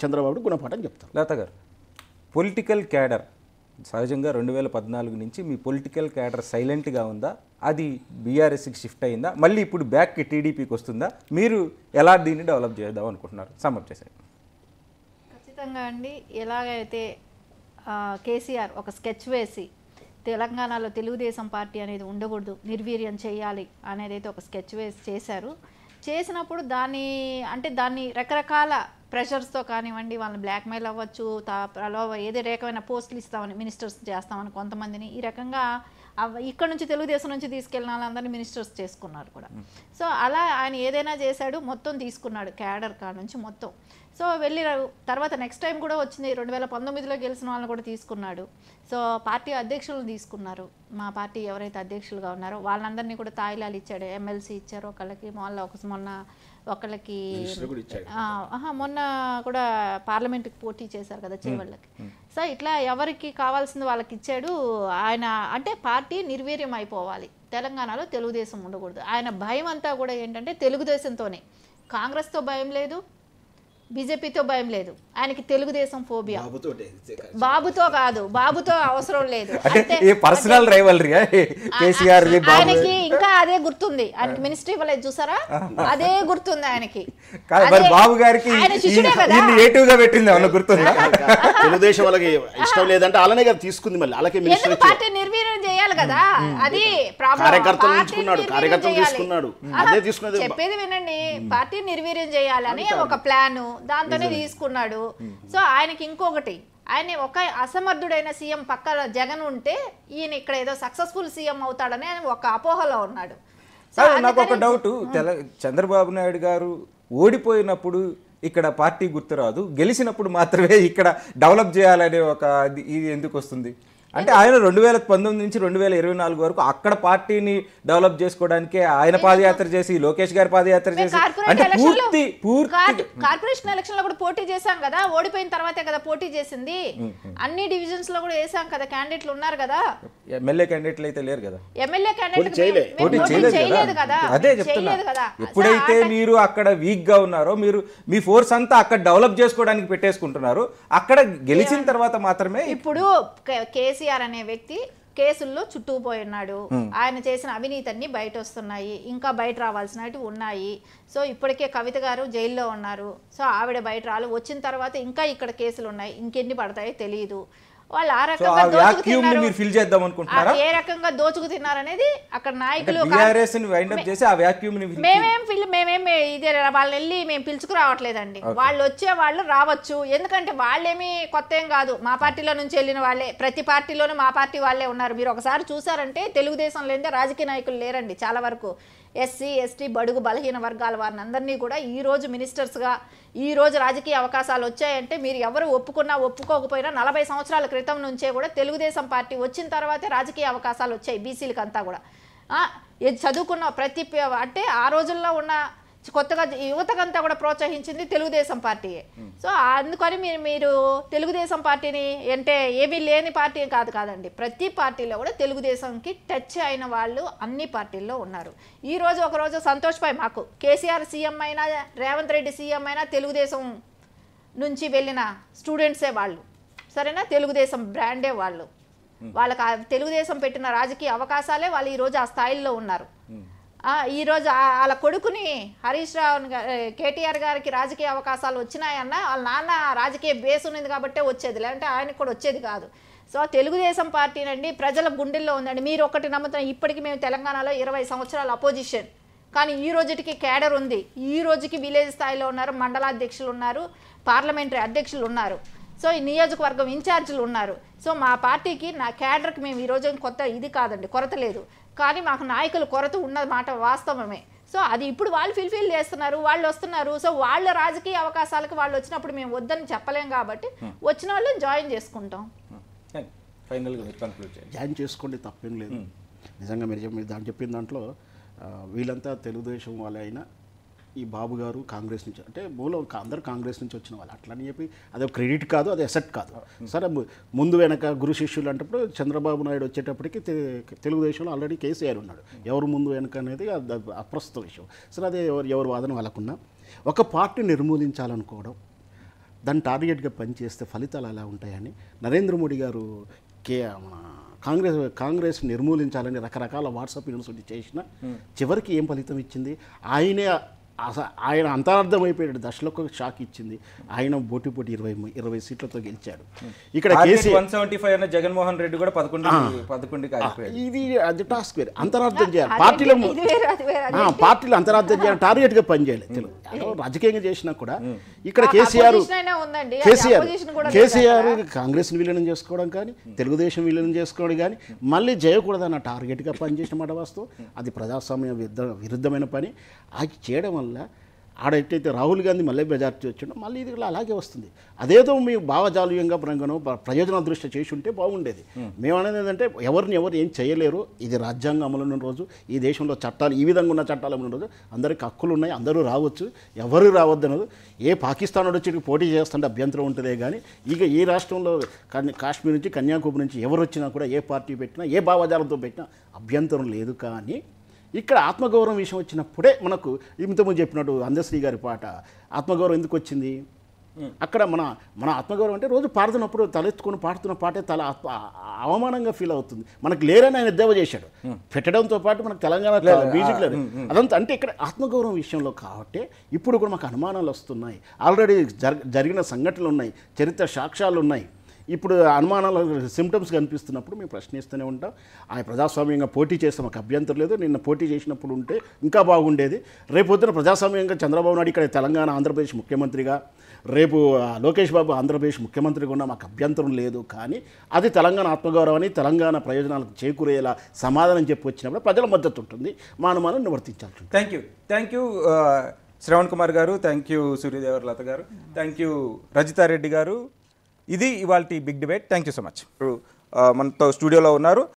చంద్రబాబు గుణపాఠం చెప్తారు లత గారు పొలిటికల్ క్యాడర్ సహజంగా రెండు వేల పద్నాలుగు నుంచి మీ పొలిటికల్ క్యాడర్ సైలెంట్గా ఉందా అది బీఆర్ఎస్కి షిఫ్ట్ అయిందా మళ్ళీ ఇప్పుడు బ్యాక్కి టీడీపీకి వస్తుందా మీరు ఎలా దీన్ని డెవలప్ చేద్దాం అనుకుంటున్నారు సమ్మప్ చేశారు ఖచ్చితంగా అండి ఎలాగైతే ఆ, కేసీఆర్ ఒక స్కెచ్ వేసి తెలంగాణలో తెలుగుదేశం పార్టీ అనేది ఉండకూడదు నిర్వీర్యం చేయాలి అనేది అయితే ఒక స్కెచ్ వేసి చేశారు చేసినప్పుడు దాన్ని అంటే దాన్ని రకరకాల ప్రెషర్స్తో కానివ్వండి వాళ్ళని బ్లాక్మెయిల్ అవ్వచ్చు తా- ప్రలోభ ఏదే రకమైన పోస్టులు ఇస్తామని మినిస్టర్స్ చేస్తామని కొంతమందిని ఈ రకంగా అవ- ఇక్కడ నుంచి తెలుగుదేశం నుంచి తీసుకెళ్ళిన వాళ్ళందరినీ మినిస్టర్స్ చేసుకున్నారు కూడా సో అలా ఆయన ఏదైనా చేశాడు మొత్తం తీసుకున్నాడు క్యాడర్ కాడ నుంచి మొత్తం సో వెళ్ళి తర్వాత నెక్స్ట్ టైం కూడా వచ్చింది రెండు వేల పంతొమ్మిదిలో గెలిచిన వాళ్ళని కూడా తీసుకున్నాడు సో పార్టీ అధ్యక్షులను తీసుకున్నారు మా పార్టీ ఎవరైతే అధ్యక్షులుగా ఉన్నారో వాళ్ళందరినీ కూడా తాయిలాలు ఇచ్చాడు ఎమ్మెల్సీ ఇచ్చారు ఒకళ్ళకి మొన్న ఒక మొన్న ఒకళ్ళకి ఆ, ఆహా, మొన్న కూడా పార్లమెంట్కి పోటీ చేశారు కదా చేవళ్ళకి సో ఇట్లా ఎవరికి కావాల్సింది వాళ్ళకి ఇచ్చాడు ఆయన అంటే పార్టీ నిర్వీర్యం అయిపోవాలి తెలంగాణలో తెలుగుదేశం ఉండకూడదు ఆయన భయం అంతా కూడా ఏంటంటే తెలుగుదేశంతోనే కాంగ్రెస్తో భయం లేదు బీజేపీతో భయం లేదు ఆయనకి తెలుగుదేశం ఫోబియా బాబుతో కాదు బాబుతో అవసరం లేదు అంటే ఈ పర్సనల్ రైవలరీ కేసీఆర్ బాబు ఆయనకి ఇంకా అదే గుర్తుంది ఆయనకి మినిస్ట్రీ ఇవ్వలేదు చూసారా అదే గుర్తుంది ఆయనకి కాదు మరి అదే- బాబు గారికి ఆయన శిష్యుడే కదా ఈయన్ని ఏటివ్ గా పెట్టింది ఏమన్నా గుర్తుందా తెలుగుదేశం వాళ్ళకి ఇష్టం లేదంటే అలానే కదా తీసుకుంది మళ్ళీ అలాగే మినిస్టర్ ఎందుకు పార్టీ నిర్వీర్యం చేయాలి కదా అది ప్రాబ్లం కార్యకర్తలను పార్టీ ఎంచుకున్నాడు, నిర్వీర్యం కార్యకర్తలను చేయాలి. తీసుకున్నాడు. ఆహా, అదే తీసుకునేది బా- చెప్పేది వినండి పార్టీ నిర్వీర్యం చేయాలని ఒక ప్లాన్ దాంతోనే తీసుకున్నాడు సో ఆయనకి ఇంకొకటి ఆయన ఒక అసమర్థుడైన సీఎం పక్కన జగన్ ఉంటే ఈయన ఇక్కడ ఏదో సక్సెస్ఫుల్ సీఎం అవుతాడని ఆయన ఒక అపోహలో ఉన్నాడు సో కాదు, నాకు ఒక అందుకని- డౌట్ తెల చంద్రబాబు నాయుడు గారు ఓడిపోయినప్పుడు ఇక్కడ పార్టీ గుర్తురాదు గెలిచినప్పుడు మాత్రమే ఇక్కడ డెవలప్ చేయాలనే ఒక ఇది ఇది ఎందుకు వస్తుంది అంటే ఆయన రెండు వేల పంతొమ్మిది నుంచి రెండు వేల ఇరవై నాలుగు వరకు అక్కడ పార్టీని డెవలప్ చేసుకోవడానికే ఆయన పాదయాత్ర చేసి లోకేష్ గారి పాదయాత్ర మేము చేసి కార్పొరేట్ అంటే ఎలక్షన్లో- పూర్తి పూర్తి కార్- కార్పొరేషన్ ఎలక్షన్ లో కూడా పోటీ చేశాం కదా ఓడిపోయిన తర్వాతే కదా పోటీ చేసింది అన్ని డివిజన్స్ లో కూడా వేసాం కదా క్యాండిడేట్లు ఉన్నారు కదా ఎమ్మెల్యే క్యాండిడేట్లు అయితే లేరు కదా ఎమ్మెల్యే క్యాండిడేట్ చేయలే. పోటీ చేయలేదు కదా అదే చెప్తున్నా చేయలేదు కదా ఎప్పుడైతే మీరు అక్కడ వీక్ గా ఉన్నారో మీరు మీ ఫోర్స్ అంతా అక్కడ డెవలప్ చేసుకోవడానికి పెట్టేసుకుంటున్నారు అక్కడ గెలిచిన తర్వాత మాత్రమే ఇప్పుడు కే- కేసీఆర్ అనే వ్యక్తి కేసుల్లో చుట్టుకుపోయి ఉన్నాడు ఆయన చేసిన అవినీతి అన్ని బయట వస్తున్నాయి ఇంకా బయట రావాల్సినవి ఉన్నాయి సో ఇప్పటికే కవిత గారు జైల్లో ఉన్నారు సో ఆవిడ బయట రాలు వచ్చిన తర్వాత ఇంకా ఇక్కడ కేసులు ఉన్నాయి ఇంకెన్ని పడతాయో తెలియదు వాళ్ళు ఆ సో రకంగా ఆ దోచుకు వ్యాక్యూమ్ ని తిన్నారు. మీరు ఫిల్ చేద్దాం అనుకుంటున్నారా ఆ ఏ రకంగా దోచుకు తిన్నారనేది అక్కడ నాయకులు కా- బీఆర్ఎస్ ని వైండప్ చేసి ఆ వ్యాక్యూమ్ ని fill- మేమేం పిల్ మేమేం ఇది వాళ్ళని వెళ్ళి మేము పిలుచుకురావట్లేదండి వాళ్ళు వచ్చే వాళ్ళు రావచ్చు ఎందుకంటే వాళ్ళేమి కొత్త ఏం కాదు మా పార్టీలో నుంచి వెళ్ళిన వాళ్ళే ప్రతి పార్టీలోనూ మా పార్టీ వాళ్ళే ఉన్నారు మీరు ఒకసారి చూసారంటే తెలుగుదేశం లేదే రాజకీయ నాయకులు లేరండి చాలా వరకు ఎస్సీ ఎస్టీ బడుగు బలహీన వర్గాల వారిని అందరినీ కూడా ఈ రోజు మినిస్టర్స్గా ఈ రోజు రాజకీయ అవకాశాలు వచ్చాయంటే మీరు ఎవరు ఒప్పుకున్నా ఒప్పుకోకపోయినా నలభై సంవత్సరాల క్రితం నుంచే కూడా తెలుగుదేశం పార్టీ వచ్చిన తర్వాతే రాజకీయ అవకాశాలు వచ్చాయి బీసీలకు అంతా కూడా ఆ, ఇది చదువుకున్న ప్రతి ప- అంటే ఆ రోజుల్లో ఉన్న కొత్తగా యువతకంతా కూడా ప్రోత్సహించింది తెలుగుదేశం పార్టీయే సో అందుకని మీరు మీరు తెలుగుదేశం పార్టీని అంటే ఏమీ లేని పార్టీ కాదు కాదండి ప్రతి పార్టీలో కూడా తెలుగుదేశంకి టచ్ అయిన వాళ్ళు అన్ని పార్టీల్లో ఉన్నారు ఈ రోజు ఒక రోజు సంతోష్ పై మాకు కేసీఆర్ సీఎం అయినా రేవంత్ రెడ్డి సీఎం అయినా తెలుగుదేశం నుంచి వెళ్ళిన స్టూడెంట్సే వాళ్ళు సరేనా తెలుగుదేశం బ్రాండే వాళ్ళు వాళ్ళకి ఆ తెలుగుదేశం పెట్టిన రాజకీయ అవకాశాలే వాళ్ళు ఈరోజు ఆ స్థాయిలో ఉన్నారు ఆ, ఈరోజు ఆ- వాళ్ళ కొడుకుని హరీష్ రావు కేటీఆర్ గారికి రాజకీయ అవకాశాలు వచ్చినాయన్న వాళ్ళ నాన్న రాజకీయ బేస్ ఉన్నది కాబట్టే వచ్చేది లేదంటే ఆయనకు కూడా వచ్చేది కాదు సో తెలుగుదేశం పార్టీనండి ప్రజల గుండెల్లో ఉందండి మీరు ఒకటి నమ్ముతాం ఇప్పటికి మేము తెలంగాణలో ఇరవై సంవత్సరాల అపోజిషన్ కానీ ఈ రోజుకి కేడర్ ఉంది ఈ రోజుకి విలేజ్ స్థాయిలో ఉన్నారు మండలాధ్యక్షులు ఉన్నారు పార్లమెంటరీ అధ్యక్షులు ఉన్నారు సో ఈ నియోజకవర్గం ఇన్ఛార్జీలు ఉన్నారు సో మా పార్టీకి నా క్యాడర్కి మేము ఈరోజు కొత్త ఇది కాదండి కొరత లేదు కానీ మాకు నాయకులు కొరత ఉన్న మాట వాస్తవమే సో అది ఇప్పుడు వాళ్ళు ఫిల్ఫిల్ చేస్తున్నారు వాళ్ళు వస్తున్నారు సో వాళ్ళ రాజకీయ అవకాశాలకు వాళ్ళు వచ్చినప్పుడు మేము వద్దని చెప్పలేం కాబట్టి వచ్చిన వాళ్ళు జాయిన్ చేసుకుంటాం ఫైనల్ గా మీరు కన్క్లూడ్ చేయండి జాయిన్ చేసుకోండి తప్పేం లేదు నిజంగా మీరు చెప్పి మీరు దాని చెప్పిన దాంట్లో ఆ, వీళ్ళంతా తెలుగుదేశం వాళ్ళే అయినా ఈ బాబు గారు కాంగ్రెస్ నుంచి అంటే మూలం కా- అందరూ కాంగ్రెస్ నుంచి వచ్చిన వాళ్ళు అట్లని చెప్పి అది క్రెడిట్ కాదు అది అసెట్ కాదు సరే ము- ముందు వెనక గురు శిష్యులు అంటప్పుడు చంద్రబాబు నాయుడు వచ్చేటప్పటికి తె- తెలుగుదేశంలో ఆల్రెడీ కేసీఆర్ ఉన్నాడు ఎవరు ముందు వెనక అనేది అది అప్రస్తుత విషయం సరే అదే ఎవరు ఎవరు వాదన వాళ్ళకున్నా ఒక పార్టీ నిర్మూలించాలనుకోవడం దాన్ని టార్గెట్గా పనిచేస్తే ఫలితాలు ఎలా ఉంటాయని నరేంద్ర మోడీ గారు కే మన కాంగ్రెస్ కాంగ్రెస్ నిర్మూలించాలని రకరకాల వాట్సాప్ యూనివర్సిటీ చేసిన చివరికి ఏం ఫలితం ఇచ్చింది ఆయనే అస- ఆయన అంతరార్థం అయిపోయాడు దశలో ఒక షాక్ ఇచ్చింది ఆయన పోటీ పోటీ ఇరవై ఇరవై సీట్లతో గెలిచాడు ఇక్కడ కేసీఆర్ వన్ సెవెంటీ ఫైవ్ అన్న జగన్మోహన్ రెడ్డి కూడా పదకొండు పదకొండుకి ఆగిపోయాడు ఇది అది టాస్క్ వేరే అంతరార్థం చేయాలి పార్టీలో అదేంటి? ఇది వేరు అది వేరు అది ఆ, పార్టీలు అంతరార్థం చేయాలి టార్గెట్గా పనిచేయాలి తెలుగు ఏదో రాజకీయంగా చేసినా కూడా ఇక్కడ ఆ కేసీఆర్ opposition అయినా ఉందండి అది కేసీఆర్ opposition కూడా లేదు కేసీఆర్ కాంగ్రెస్ని విలీనం చేసుకోవడం కానీ తెలుగుదేశం విలీనం చేసుకోవడం కానీ మళ్ళీ చేయకూడదన్న టార్గెట్గా పనిచేసిన మాట వాస్తవం అది ప్రజాస్వామ్య విరుద్ధ విరుద్ధమైన పని అది చేయడం వల్ల ఆడెట్టయితే రాహుల్ గాంధీ మళ్ళీ మెజార్టీ వచ్చిండో మళ్ళీ ఇది కూడా అలాగే వస్తుంది అదేదో మీ భావజాలీయంగా పరంగానో ప్ర- ప్రయోజన దృష్టి చేసి ఉంటే బాగుండేది మేము అనేది ఏంటంటే ఎవరిని ఎవరు ఏం చేయలేరు ఇది రాజ్యాంగం అమలు ఉన్న రోజు ఈ దేశంలో చట్టాలు ఈ విధంగా ఉన్న చట్టాలు అమలు ఉన్న రోజు అందరికి హక్కులు ఉన్నాయి అందరూ రావచ్చు ఎవరు రావద్దు అన్నది ఏ పాకిస్తాన్ వాడు వచ్చి ఇక్కడికి పోటీ చేస్తుంటే అభ్యంతరం ఉంటుందే కానీ ఇక ఈ రాష్ట్రంలో కన్య- కాశ్మీర్ నుంచి కన్యాకుమారి నుంచి ఎవరు వచ్చినా కూడా ఏ పార్టీ పెట్టినా ఏ భావజాలంతో పెట్టినా అభ్యంతరం లేదు కానీ ఇక్కడ ఆత్మగౌరవం విషయం వచ్చినప్పుడే మనకు ఇంతకుముందు చెప్పినట్టు అందశ్రీ గారి పాట ఆత్మగౌరవం ఎందుకు వచ్చింది అక్కడ మన మన ఆత్మగౌరవం అంటే రోజు పాడుతున్నప్పుడు తలెత్తుకొని పాడుతున్న పాటే తల ఆత్మ అవమానంగా ఫీల్ అవుతుంది మనకు లేరని ఆయన ఎద్దేవా చేశాడు పెట్టడంతో పాటు మనకు తెలంగాణ మ్యూజిక్ లేదు అదంతా అంటే ఇక్కడ ఆత్మగౌరవం విషయంలో కాబట్టి ఇప్పుడు కూడా మాకు అనుమానాలు వస్తున్నాయి ఆల్రెడీ జరి జరిగిన సంఘటనలు ఉన్నాయి చరిత్ర సాక్ష్యాలు ఉన్నాయి ఇప్పుడు అనుమానాలు సిమ్టమ్స్ కనిపిస్తున్నప్పుడు మేము ప్రశ్నిస్తూనే ఉంటాం ఆయన ప్రజాస్వామ్యంగా పోటీ చేస్తే మాకు అభ్యంతరం లేదు నిన్న పోటీ చేసినప్పుడు ఉంటే ఇంకా బాగుండేది రేపు పొద్దున ప్రజాస్వామ్యంగా చంద్రబాబు నాయుడు ఇక్కడ తెలంగాణ ఆంధ్రప్రదేశ్ ముఖ్యమంత్రిగా రేపు ఆ, లోకేష్ బాబు ఆంధ్రప్రదేశ్ ముఖ్యమంత్రిగా ఉన్న మాకు అభ్యంతరం లేదు కానీ అది తెలంగాణ ఆత్మగౌరవాన్ని తెలంగాణ ప్రయోజనాలకు చేకూరేలా సమాధానం చెప్పి వచ్చినప్పుడు ప్రజల మద్దతు ఉంటుంది మా అనుమానం నివర్తించాల్సి ఉంటుంది thank you thank you Shravan Kumar గారు థ్యాంక్ యూ సూర్యదేవర్ గారు థ్యాంక్ యూ రజితారెడ్డి గారు ఇది ఇవాళ big debate thank you so much మనతో స్టూడియోలో ఉన్నారు